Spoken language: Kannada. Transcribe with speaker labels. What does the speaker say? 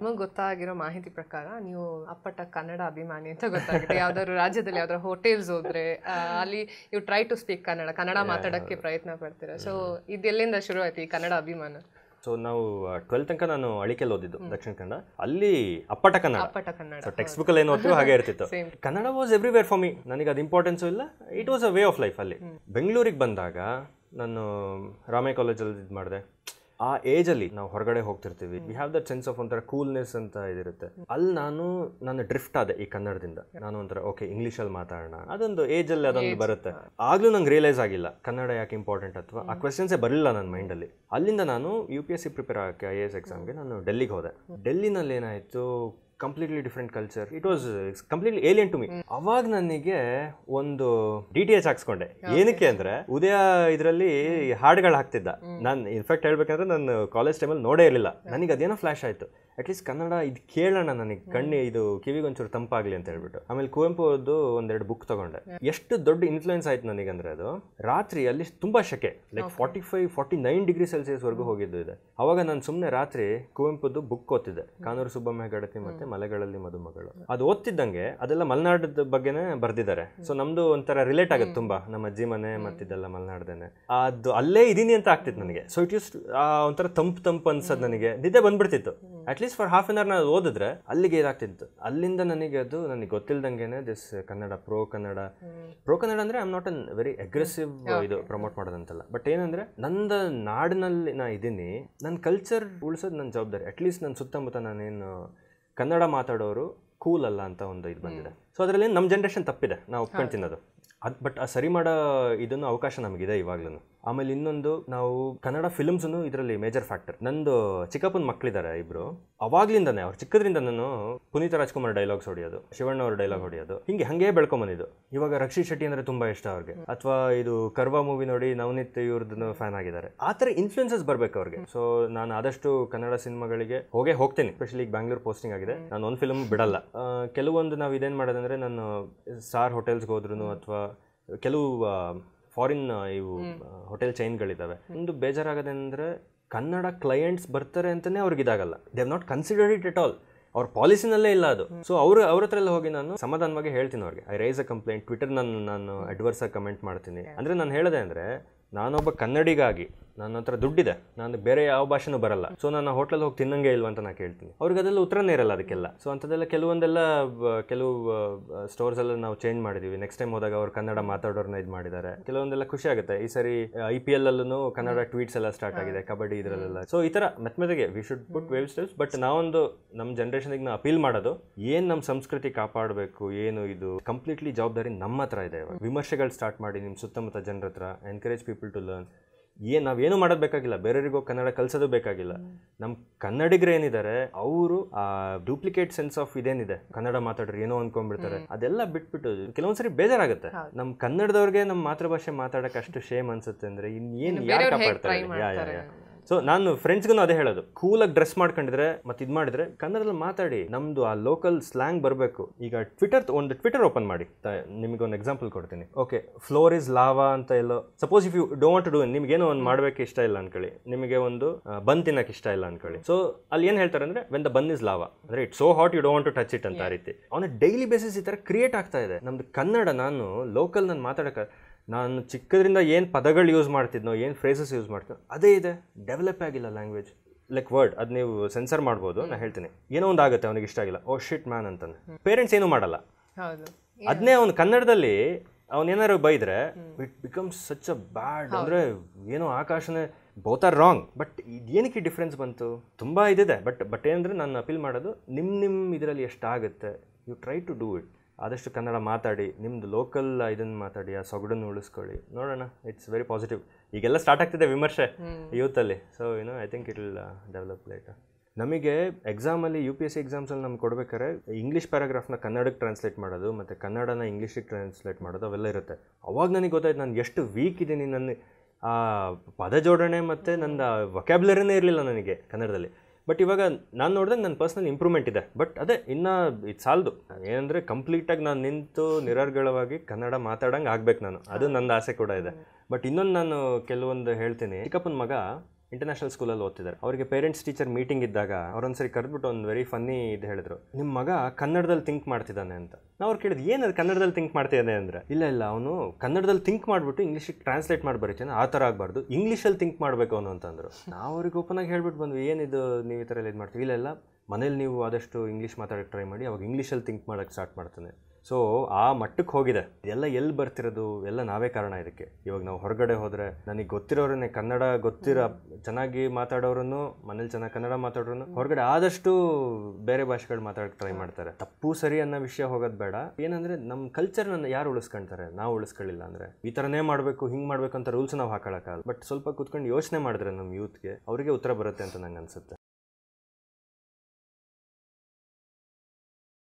Speaker 1: ನಮಗೆ ಗೊತ್ತಾಗಿರೋ ಮಾಹಿತಿ ಪ್ರಕಾರ ನೀವು ಅಪ್ಪಟ ಕನ್ನಡ ಅಭಿಮಾನಿ ಅಂತ ಗೊತ್ತಾಗುತ್ತೆ ಯಾವ್ದಾದ್ರು ರಾಜ್ಯದಲ್ಲಿ ಯಾವ್ದಾದ್ರು ಹೋಟೆಲ್ಸ್ ಹೋದ್ರೆ ಆ, ಅಲ್ಲಿ you try to speak Kannada Kannada ಮಾತಾಡಕ್ಕೆ ಪ್ರಯತ್ನ ಪಡ್ತೀರಾ ಸೊ ಇದೆಲ್ಲಿಂದ ಶುರು ಆಯ್ತು ಈ ಕನ್ನಡ ಅಭಿಮಾನ
Speaker 2: ಸೊ ನಾವು ಟ್ವೆಲ್ತ್ ತನಕ ನಾನು ಅಳಿಕೆಲ್ ಓದಿದ್ದು ದಕ್ಷಿಣ ಕನ್ನಡ ಅಲ್ಲಿ ಅಪ್ಪಟ ಕನ್ನಡ
Speaker 1: ಅಪ್ಪಟ ಕನ್ನಡ
Speaker 2: ಸೊ ಟೆಕ್ಸ್ಟ್ ಬುಕ್ ಅಲ್ಲಿ ಏನು ಓದ್ತೀವೋ ಹಾಗೆ ಇರ್ತಿತ್ತು
Speaker 1: Same.
Speaker 2: Kannada was everywhere for me ನನಗೆ ಅದು ಇಂಪಾರ್ಟೆನ್ಸು ಇಲ್ಲ it was a way of life ಅಲ್ಲಿ ಬೆಂಗಳೂರಿಗೆ ಬಂದಾಗ ನಾನು ರಾಮೇ ಕಾಲೇಜಲ್ಲಿ ಇದು ಮಾಡಿದೆ ಆ ಏಜಲ್ಲಿ ನಾವು ಹೊರಗಡೆ ಹೋಗ್ತಿರ್ತೀವಿ we have that sense of ಒಂಥರ ಕೂಲ್ನೆಸ್ ಅಂತ ಇದಿರುತ್ತೆ ಅಲ್ಲಿ ನಾನು ನಾನು ಡ್ರಿಫ್ಟ್ ಆದೆ ಈ ಕನ್ನಡದಿಂದ ನಾನು ಒಂಥರ ಓಕೆ ಇಂಗ್ಲೀಷಲ್ಲಿ ಮಾತಾಡೋಣ ಅದೊಂದು ಏಜಲ್ಲಿ ಅದೊಂದು ಬರುತ್ತೆ ಆಗ್ಲೂ ನಂಗೆ ರಿಯಲೈಸ್ ಆಗಿಲ್ಲ ಕನ್ನಡ ಯಾಕೆ ಇಂಪಾರ್ಟೆಂಟ್ ಅಥವಾ ಆ ಕ್ವೆಶನ್ಸೇ ಬರಲಿಲ್ಲ ನನ್ನ ಮೈಂಡಲ್ಲಿ ಅಲ್ಲಿಂದ ನಾನು U P S C prepare ಆಗಕ್ಕೆ ಐ ಎ ಎಸ್ ಎಕ್ಸಾಮ್ಗೆ ನಾನು ಡೆಲ್ಲಿಗೆ ಹೋದೆ ಡೆಲ್ಲಿನಲ್ಲಿ ಏನಾಯಿತು completely different culture it was completely alien to me ಅವಾಗ ನನಗೆ ಒಂದು ಡಿ ಟಿ ಎಚ್ ಹಾಕ್ಸ್ಕೊಂಡೆ ಏನಕ್ಕೆ ಅಂದ್ರೆ ಉದಯ ಇದರಲ್ಲಿ ಹಾಡುಗಳು ಹಾಕ್ತಿದ್ದ ನಾನು ಇನ್ಫ್ಯಾಕ್ಟ್ ಹೇಳ್ಬೇಕಂದ್ರೆ ನಾನು ಕಾಲೇಜ್ ಟೈಮಲ್ಲಿ ನೋಡೇ ಇರಲಿಲ್ಲ ನನಗೆ ಅದೇನೋ ಫ್ಲಾಶ್ ಆಯಿತು ಅಟ್ಲೀಸ್ಟ್ ಕನ್ನಡ ಇದು ಕೇಳೋಣ ನನಗೆ ಕಣ್ಣಿ ಇದು ಕಿವಿಗೆ ಒಂಚೂರು ತಂಪಾಗ್ಲಿ ಅಂತ ಹೇಳ್ಬಿಟ್ಟು ಆಮೇಲೆ ಕುವೆಂಪು ಅವ್ರದ್ದು ಒಂದೆರಡು ಬುಕ್ ತಗೊಂಡೆ ಎಷ್ಟು ದೊಡ್ಡ ಇನ್ಫ್ಲೂಯೆನ್ಸ್ ಆಯ್ತು ನನಗಂದ್ರೆ ಅದು ರಾತ್ರಿ ಅಲ್ಲಿ ತುಂಬಾ ಶೆಕೆ like forty five forty nine degree Celsius ವರೆಗೂ ಹೋಗಿದ್ದು ಇದೆ ಅವಾಗ ನಾನು ಸುಮ್ಮನೆ ರಾತ್ರಿ ಕುವೆಂಪುದು ಬುಕ್ ಓದ್ತಿದ್ದೆ ಕಾನೂರು ಸುಬ್ಬಮ್ಮ ಗಡತಿ ಮತ್ತೆ ಮಲೆಗಳಲ್ಲಿ ಮದುಮಗಳು ಅದು ಓದ್ತಿದ್ದಂಗೆ ಅದೆಲ್ಲ ಮಲೆನಾಡದ ಬಗ್ಗೆನೇ ಬರ್ದಿದ್ದಾರೆ ಸೊ ನಮ್ದು ಒಂಥರ ರಿಲೇಟ್ ಆಗುತ್ತೆ ತುಂಬಾ ನಮ್ಮ ಅಜ್ಜಿ ಮನೆ ಮತ್ತಿದೆಲ್ಲ ಮಲೆನಾಡ್ದೇನೆ ಅದು ಅಲ್ಲೇ ಇದೀನಿ ಅಂತ ಆಗ್ತಿತ್ತು ನನಗೆ ಸೊ ಇಟ್ ಯೂಸ್ ಒಂಥರ ತಂಪು ತಂಪು ಅನ್ಸದ್ ನನಗೆ ನಿದ್ದೆ ಬಂದ್ಬಿಡ್ತಿತ್ತು at least for half an hour ನಾನು ಓದಿದ್ರೆ ಅಲ್ಲಿಗೆ ಇದಾಗ್ತಿತ್ತು ಅಲ್ಲಿಂದ ನನಗೆ ಅದು ನನಗೆ ಗೊತ್ತಿಲ್ದಂಗೆನೆ this Kannada pro Kannada pro Kannada ಅಂದ್ರೆ I am not an very aggressive ಇದು ಪ್ರಮೋಟ್ ಮಾಡೋದಂತಲ್ಲ ಬಟ್ ಏನಂದ್ರೆ ನಂದ ನಾಡಿನಲ್ಲಿ ನಾ ಇದ್ದೀನಿ ನನ್ನ ಕಲ್ಚರ್ ಉಳಿಸೋದು ನನ್ನ ಜವಾಬ್ದಾರಿ ಅಟ್ಲೀಸ್ಟ್ ನನ್ನ ಸುತ್ತಮುತ್ತ ನಾನೇನು ಕನ್ನಡ ಮಾತಾಡೋರು ಕೂಲ್ ಅಲ್ಲ ಅಂತ ಒಂದು ಇದು ಬಂದಿದೆ ಸೊ ಅದರಲ್ಲಿ ನಮ್ಮ ಜನ್ರೇಷನ್ ತಪ್ಪಿದೆ ನಾವು ಒಪ್ಕೊಂತೀನಿ ಅದು ಅದು ಬಟ್ ಆ ಸರಿ ಮಾಡೋ ಇದನ್ನು ಅವಕಾಶ ನಮಗಿದೆ ಇವಾಗ್ಲೂ ಆಮೇಲೆ ಇನ್ನೊಂದು ನಾವು ಕನ್ನಡ ಫಿಲ್ಮ್ಸನ್ನು ಇದರಲ್ಲಿ ಮೇಜರ್ ಫ್ಯಾಕ್ಟರ್ ನಂದು ಚಿಕ್ಕಪ್ಪನ ಮಕ್ಕಳಿದ್ದಾರೆ ಇಬ್ರು ಅವಾಗ್ಲಿಂದಾನೆ ಅವ್ರು ಚಿಕ್ಕದ್ರಿಂದ ನಾನು ಪುನೀತ ರಾಜ್ಕುಮಾರ್ ಡೈಲಾಗ್ಸ್ ಹೊಡಿಯೋದು ಶಿವಣ್ಣ ಅವ್ರ ಡೈಲಾಗ್ ಹೊಡಿಯೋದು ಹಿಂಗೆ ಹಂಗೆ ಬೆಳ್ಕೊಂಬಂದಿದ್ದು ಇವಾಗ ರಕ್ಷಿತ್ ಶೆಟ್ಟಿ ಅಂದ್ರೆ ತುಂಬಾ ಇಷ್ಟ ಅವ್ರಿಗೆ ಅಥವಾ ಇದು ಕರ್ವಾ ಮೂವಿ ನೋಡಿ ನವನೀತ್ ಇವ್ರದ್ದು ಫ್ಯಾನ್ ಆಗಿದ್ದಾರೆ ಆ ಥರ ಇನ್ಫ್ಲೂಯೆನ್ಸಸ್ ಬರ್ಬೇಕು ಅವ್ರಿಗೆ ಸೊ ನಾನು ಆದಷ್ಟು ಕನ್ನಡ ಸಿನಿಮಾಗಳಿಗೆ ಹೋಗೇ ಹೋಗ್ತೀನಿ ಸ್ಪೆಷಲಿ ಈಗ ಬ್ಯಾಂಗ್ಳೂರ್ ಪೋಸ್ಟಿಂಗ್ ಆಗಿದೆ ನಾನು ಒಂದು ಫಿಲ್ಮ್ ಬಿಡಲ್ಲ ಆ, ಕೆಲವೊಂದು ನಾವು ಇದೇನು ಮಾಡೋದಂದ್ರೆ ನಾನು ಸ್ಟಾರ್ ಹೋಟೆಲ್ಸ್ಗೆ ಹೋದ್ರು ಅಥವಾ ಕೆಲವು ಫಾರಿನ್ ಇವು ಹೋಟೆಲ್ ಚೈನ್ಗಳಿದ್ದಾವೆ ಒಂದು ಬೇಜಾರಾಗೋದಂದ್ರೆ ಕನ್ನಡ ಕ್ಲೈಂಟ್ಸ್ ಬರ್ತಾರೆ ಅಂತಲೇ ಅವ್ರಿಗೆ ಇದಾಗಲ್ಲ they have not considered it at all ಅವ್ರ ಪಾಲಿಸಿನಲ್ಲೇ ಇಲ್ಲ ಅದು ಸೊ ಅವ್ರ ಅವ್ರ ಹತ್ರ ಎಲ್ಲ ಹೋಗಿ ನಾನು ಸಮಾಧಾನವಾಗಿ ಹೇಳ್ತೀನಿ ಅವ್ರಿಗೆ I raise a complaint Twitter ನಾನು ನಾನು ಅಡ್ವರ್ಸ್ ಆಗಿ ಕಮೆಂಟ್ ಮಾಡ್ತೀನಿ ಅಂದರೆ ನಾನು ಹೇಳಿದೆ ಅಂದರೆ ನಾನೊಬ್ಬ ಕನ್ನಡಿಗಾಗಿ ನನ್ನ ಹತ್ರ ದುಡ್ಡಿದೆ ನಾನು ಬೇರೆ ಯಾವ ಭಾಷೆನೂ ಬರಲ್ಲ ಸೊ ನಾನು ಹೋಟ್ಲಲ್ಲಿ ಹೋಗಿ ತಿನ್ನಂಗೆ ಇಲ್ವಾ ಅಂತ ನಾನು ಕೇಳ್ತೀನಿ ಅವ್ರಿಗೆ ಅದೆಲ್ಲ ಉತ್ತರನೇ ಇರಲ್ಲ ಅದಕ್ಕೆಲ್ಲ ಸೊ ಅಂಥದ್ದೆಲ್ಲ ಕೆಲವೊಂದೆಲ್ಲ ಬ- ಕೆಲವು ಸ್ಟೋರ್ಸ್ ಎಲ್ಲ ನಾವು ಚೇಂಜ್ ಮಾಡಿದೀವಿ ನೆಕ್ಸ್ಟ್ ಟೈಮ್ ಹೋದಾಗ ಅವ್ರು ಕನ್ನಡ ಮಾತಾಡೋರ್ನ ಇದು ಮಾಡಿದ್ದಾರೆ ಕೆಲವೊಂದೆಲ್ಲ ಖುಷಿ ಆಗುತ್ತೆ ಈ ಸರಿ ಐ ಪಿ ಎಲ್ ಅಲ್ಲೂ ಕನ್ನಡ ಟ್ವೀಟ್ಸ್ ಎಲ್ಲ ಸ್ಟಾರ್ಟ್ ಆಗಿದೆ ಕಬಡ್ಡಿ ಇದರಲ್ಲೆಲ್ಲ ಸೊ ಈ ಥರ ಮೆತ್ತ ಮೆತ್ತಗೆ we should put wave steps but ನಾವೊಂದು ನಮ್ಮ ಜನ್ರೇಷನ್ಗೆ ನಾವು ಅಪೀಲ್ ಮಾಡೋದು ಏನು ನಮ್ಮ ಸಂಸ್ಕೃತಿ ಕಾಪಾಡಬೇಕು ಏನು ಇದು ಕಂಪ್ಲೀಟ್ಲಿ ಜವಾಬ್ದಾರಿ ನಮ್ಮ ಹತ್ರ ಇದೆ ಇವಾಗ ವಿಮರ್ಶೆಗಳು ಸ್ಟಾರ್ಟ್ ಮಾಡಿ ನಿಮ್ಮ ಸುತ್ತಮುತ್ತ ಜನರ ಹತ್ರ ಎನ್ಕರೇಜ್ ಪೀಪಲ್ ಟು ಲರ್ನ್ ಏನು ನಾವೇನು ಮಾಡೋದು ಬೇಕಾಗಿಲ್ಲ ಬೇರೆಯವರಿಗೂ ಕನ್ನಡ ಕಲಿಸೋದು ಬೇಕಾಗಿಲ್ಲ ನಮ್ಮ ಕನ್ನಡಿಗರು ಏನಿದ್ದಾರೆ ಅವರು ಆ ಡೂಪ್ಲಿಕೇಟ್ ಸೆನ್ಸ್ ಆಫ್ ಇದೇನಿದೆ ಕನ್ನಡ ಮಾತಾಡ್ರಿ ಏನೋ ಅನ್ಕೊಂಡ್ಬಿಡ್ತಾರೆ ಅದೆಲ್ಲ ಬಿಟ್ಬಿಟ್ಟು ಕೆಲವೊಂದ್ಸರಿ ಬೇಜಾರಾಗುತ್ತೆ ನಮ್ಮ ಕನ್ನಡದವ್ರಿಗೆ ನಮ್ಮ ಮಾತೃಭಾಷೆ ಮಾತಾಡಕ್ಕೆ ಅಷ್ಟು ಶೇಮ್ ಅನ್ಸುತ್ತೆ ಅಂದ್ರೆ ಇನ್ನೇನು ಯಾರು
Speaker 1: ಬೇರೆಯವ್ರು ಹೇಗ್
Speaker 2: ಕಾಪಾಡ್ತಾರೆ
Speaker 1: try
Speaker 2: ಯಾ ಯಾ
Speaker 1: ಮಾಡ್ತಾರೆ?
Speaker 2: ಯಾ ಸೊ ನಾನು ಫ್ರೆಂಡ್ಸ್ಗೂ ಅದೇ ಹೇಳೋದು ಕೂಲಾಗಿ ಡ್ರೆಸ್ ಮಾಡ್ಕೊಂಡಿದ್ರೆ ಮತ್ತೆ ಇದು ಮಾಡಿದ್ರೆ ಕನ್ನಡದಲ್ಲಿ ಮಾತಾಡಿ ನಮ್ದು ಆ ಲೋಕಲ್ ಸ್ಲ್ಯಾಂಗ್ ಬರಬೇಕು ಈಗ ಟ್ವಿಟರ್ ಒಂದು ಟ್ವಿಟರ್ ಓಪನ್ ಮಾಡಿ ನಿಮಗೆ ಒಂದು ಎಕ್ಸಾಂಪಲ್ ಕೊಡ್ತೀನಿ ಓಕೆ ಫ್ಲೋರ್ ಇಸ್ ಲಾವಾ ಅಂತ ಎಲ್ಲೋ suppose if you don't do ನಿಮ್ಗೇನೋ ಒಂದು ಮಾಡಬೇಕು ಇಷ್ಟ ಇಲ್ಲ ಅನ್ಕೊಳ್ಳಿ ನಿಮಗೆ ಒಂದು ಬನ್ ತಿನ್ನಕ್ಕೆ ಇಷ್ಟ ಇಲ್ಲ ಅನ್ಕೊಳ್ಳಿ ಸೊ ಅಲ್ಲಿ ಏನು ಹೇಳ್ತಾರೆ ಅಂದ್ರೆ when the bun is lava ಅಂದ್ರೆ it so hot you don't to touch it ಅಂತ ಆ ರೀತಿ ಆನ್ ಡೈಲಿ ಬೇಸಿಸ್ ಈ ಥರ ಕ್ರಿಯೇಟ್ ಆಗ್ತಾ ಇದೆ ನಮ್ದು ಕನ್ನಡ ನಾನು ಲೋಕಲ್ ನಾನು ಮಾತಾಡಕ್ಕೆ ನಾನು ಚಿಕ್ಕದ್ರಿಂದ ಏನು ಪದಗಳು ಯೂಸ್ ಮಾಡ್ತಿದ್ನೋ ಏನು ಫ್ರೇಸಸ್ ಯೂಸ್ ಮಾಡ್ತಿದ್ನೋ ಅದೇ ಇದೆ ಡೆವಲಪ್ ಆಗಿಲ್ಲ ಲ್ಯಾಂಗ್ವೇಜ್ ಲೈಕ್ ವರ್ಡ್ ಅದು ನೀವು ಸೆನ್ಸರ್ ಮಾಡ್ಬೋದು ನಾನು ಹೇಳ್ತೀನಿ ಏನೋ ಒಂದು ಆಗುತ್ತೆ ಅವನಿಗೆ ಇಷ್ಟ ಆಗಿಲ್ಲ ಓ ಶಿಟ್ ಮ್ಯಾನ್ ಅಂತಾನೆ ಪೇರೆಂಟ್ಸ್ ಏನೂ ಮಾಡಲ್ಲ
Speaker 1: ಹೌದು
Speaker 2: ಅದನ್ನೇ ಅವನು ಕನ್ನಡದಲ್ಲಿ ಅವನು ಏನಾದ್ರು ಬೈದ್ರೆ it becomes such a bad ಅಂದರೆ ಏನೋ ಆಕಾಶನೇ ಬೋತ್ ಆರ್ ರಾಂಗ್ ಬಟ್ ಏನಕ್ಕೆ ಡಿಫ್ರೆನ್ಸ್ ಬಂತು ತುಂಬ ಇದಿದೆ ಬಟ್ ಬಟ್ ಏನಂದ್ರೆ ನಾನು ಅಪೀಲ್ ಮಾಡೋದು ನಿಮ್ಮ ನಿಮ್ಮ ಇದರಲ್ಲಿ ಎಷ್ಟಾಗುತ್ತೆ you try to do it ಆದಷ್ಟು ಕನ್ನಡ ಮಾತಾಡಿ ನಿಮ್ಮದು ಲೋಕಲ್ ಇದನ್ನು ಮಾತಾಡಿ ಆ ಸೊಗಡನ್ನು ಉಳಿಸ್ಕೊಳ್ಳಿ ನೋಡೋಣ ಇಟ್ಸ್ ವೆರಿ ಪಾಸಿಟಿವ್ ಈಗೆಲ್ಲ ಸ್ಟಾರ್ಟ್ ಆಗ್ತಿದೆ ವಿಮರ್ಶೆ ಯೂತಲ್ಲಿ so you know I think it will develop late ನಮಗೆ ಎಕ್ಸಾಮಲ್ಲಿ ಯು ಪಿ ಎಸ್ ಸಿ ಎಕ್ಸಾಮ್ಸಲ್ಲಿ ನಮ್ಗೆ ಕೊಡ್ಬೇಕಾದ್ರೆ ಇಂಗ್ಲೀಷ್ ಪ್ಯಾರಾಗ್ರಾಫ್ನ ಕನ್ನಡಕ್ಕೆ ಟ್ರಾನ್ಸ್ಲೇಟ್ ಮಾಡೋದು ಮತ್ತು ಕನ್ನಡನ ಇಂಗ್ಲೀಷಿಗೆ ಟ್ರಾನ್ಸ್ಲೇಟ್ ಮಾಡೋದು ಅವೆಲ್ಲ ಇರುತ್ತೆ ಅವಾಗ ನನಗೆ ಗೊತ್ತಾಯ್ತು ನಾನು ಎಷ್ಟು ವೀಕ್ ಇದ್ದೀನಿ ನನ್ನ ಆ ಪದ ಜೋಡಣೆ ಮತ್ತು ನನ್ನ ವೊಕ್ಯಾಬ್ಲರಿನೇ ಇರಲಿಲ್ಲ ನನಗೆ ಕನ್ನಡದಲ್ಲಿ ಬಟ್ ಇವಾಗ ನಾನು ನೋಡಿದಾಗ ನನ್ನ ಪರ್ಸ್ನಲ್ ಇಂಪ್ರೂವ್ಮೆಂಟ್ ಇದೆ ಬಟ್ ಅದೇ ಇನ್ನೂ ಇದು ಸಾಲದು ಏನಂದರೆ ಕಂಪ್ಲೀಟಾಗಿ ನಾನು ನಿಂತು ನಿರರ್ಗಳವಾಗಿ ಕನ್ನಡ ಮಾತಾಡಂಗೆ ಆಗ್ಬೇಕು ನಾನು ಅದು ನನ್ನ ಆಸೆ ಕೂಡ ಇದೆ ಬಟ್ ಇನ್ನೊಂದು ನಾನು ಕೆಲವೊಂದು ಹೇಳ್ತೀನಿ ಚಿಕ್ಕಪ್ಪನ ಮಗ ಇಂಟರ್ನ್ಯಾಷನಲ್ ಸ್ಕೂಲಲ್ಲಿ ಓದ್ತಿದ್ದಾರೆ ಅವರಿಗೆ ಪೇರೆಂಟ್ಸ್ ಟೀಚರ್ ಮೀಟಿಂಗ್ ಇದ್ದಾಗ ಅವ್ರೊಂದ್ಸರಿ ಕರೆದ್ಬಿಟ್ಟು ಒಂದು ವೆರಿ ಫನ್ನಿ ಇದು ಹೇಳಿದ್ರು ನಿಮ್ಮ ಮಗ ಕನ್ನಡದಲ್ಲಿ ಥಿಂಕ್ ಮಾಡ್ತಿದ್ದಾನೆ ಅಂತ ನಾವು ಅವ್ರು ಕೇಳಿದ್ ಏನದು ಕನ್ನಡದಲ್ಲಿ ಥಿಂಕ್ ಮಾಡ್ತಿದ್ದಾನೆ ಅಂದ್ರೆ ಇಲ್ಲ ಇಲ್ಲ ಅವನು ಕನ್ನಡದಲ್ಲಿ ಥಿಂಕ್ ಮಾಡಿಬಿಟ್ಟು ಇಂಗ್ಲೀಷಿಗೆ ಟ್ರಾನ್ಸ್ಲೇಟ್ ಮಾಡಿ ಬರೀತಾನೆ ಆ ಥರ ಆಗಬಾರ್ದು ಇಂಗ್ಲೀಷಲ್ಲಿ ಥಿಂಕ್ ಮಾಡಬೇಕು ಅವನು ಅಂತಂದ್ರು ನಾವು ಅವ್ರಿಗೆ ಓಪನ್ ಆಗಿ ಹೇಳ್ಬಿಟ್ಟು ಬಂದ್ವಿ ಏನಿದು ನೀವು ಈ ಥರ ಎಲ್ಲ ಇದು ಮಾಡ್ತೀವಿ ಇಲ್ಲ ಇಲ್ಲ ಮನೇಲಿ ನೀವು ಆದಷ್ಟು ಇಂಗ್ಲೀಷ್ ಮಾತಾಡೋಕ್ಕೆ ಟ್ರೈ ಮಾಡಿ ಅವಾಗ ಇಂಗ್ಲೀಷಲ್ಲಿ ಥಿಂಕ್ ಮಾಡೋಕ್ಕೆ ಸ್ಟಾರ್ಟ್ ಮಾಡ್ತಾನೆ ಸೊ ಆ ಮಟ್ಟಕ್ಕೆ ಹೋಗಿದೆ ಎಲ್ಲ ಎಲ್ಲಿ ಬರ್ತಿರೋದು ಎಲ್ಲ ನಾವೇ ಕಾರಣ ಇದಕ್ಕೆ ಇವಾಗ ನಾವು ಹೊರಗಡೆ ಹೋದರೆ ನನಗೆ ಗೊತ್ತಿರೋರನ್ನೇ ಕನ್ನಡ ಗೊತ್ತಿರೋ ಚೆನ್ನಾಗಿ ಮಾತಾಡೋರನ್ನು ಮನೇಲಿ ಚೆನ್ನಾಗಿ ಕನ್ನಡ ಮಾತಾಡೋರು ಹೊರಗಡೆ ಆದಷ್ಟು ಬೇರೆ ಭಾಷೆಗಳು ಮಾತಾಡಕ್ಕೆ ಟ್ರೈ ಮಾಡ್ತಾರೆ ತಪ್ಪು ಸರಿ ಅನ್ನೋ ವಿಷಯ ಹೋಗೋದು ಬೇಡ ಏನಂದ್ರೆ ನಮ್ಮ ಕಲ್ಚರ್ನ ಯಾರು ಉಳಿಸ್ಕೊಂತಾರೆ ನಾವು ಉಳಿಸ್ಕೊಳ್ಳಿಲ್ಲ ಅಂದ್ರೆ ಈ ಥರನೇ ಮಾಡಬೇಕು ಹಿಂಗೆ ಮಾಡಬೇಕು ಅಂತ ರೂಲ್ಸ್ ನಾವು ಹಾಕೊಳಕ್ಕಾಗಲ್ಲ ಬಟ್ ಸ್ವಲ್ಪ ಕುತ್ಕೊಂಡು ಯೋಚನೆ ಮಾಡಿದ್ರೆ ನಮ್ಮ ಯೂತ್ಗೆ ಅವರಿಗೆ ಉತ್ತರ ಬರುತ್ತೆ ಅಂತ ನಂಗೆ ಅನ್ಸುತ್ತೆ